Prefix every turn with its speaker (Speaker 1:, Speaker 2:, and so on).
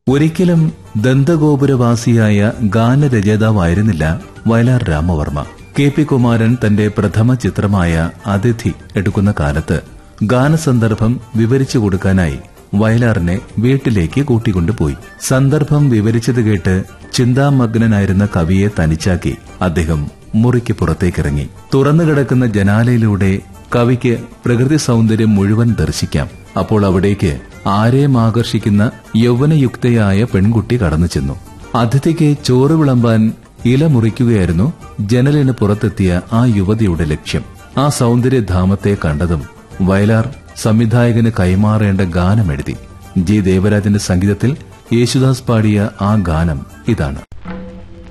Speaker 1: ഒരിക്കലും ദന്തഗോപുരവാസിയായ ഗാനരചയിതാവായിരുന്നില്ല വയലാർ രാമവർമ്മ കെ പി കുമാരൻ തന്റെ പ്രഥമ ചിത്രമായ അതിഥി എടുക്കുന്ന കാലത്ത് ഗാനസന്ദർഭം വിവരിച്ചു കൊടുക്കാനായി വയലാറിനെ വീട്ടിലേക്ക് കൂട്ടിക്കൊണ്ടുപോയി സന്ദർഭം വിവരിച്ചത് കേട്ട് ചിന്താമഗ്നനായിരുന്ന കവിയെ തനിച്ചാക്കി അദ്ദേഹം മുറിക്ക് പുറത്തേക്കിറങ്ങി തുറന്നുകിടക്കുന്ന ജനാലയിലൂടെ കവിക്ക് പ്രകൃതി സൗന്ദര്യം മുഴുവൻ ദർശിക്കാം അപ്പോൾ അവിടേക്ക് ആരെയും ആകർഷിക്കുന്ന യൗവനയുക്തയായ പെൺകുട്ടി കടന്നു ചെന്നു അതിഥിക്ക് ചോറ് വിളമ്പാൻ ഇല മുറിക്കുകയായിരുന്നു ജനലിന് പുറത്തെത്തിയ ആ യുവതിയുടെ ലക്ഷ്യം ആ സൗന്ദര്യധാമത്തെ കണ്ടതും വയലാർ സംവിധായകന് കൈമാറേണ്ട ഗാനമെഴുതി ജി ദേവരാജന്റെ സംഗീതത്തിൽ യേശുദാസ് പാടിയ ആ ഗാനം ഇതാണ്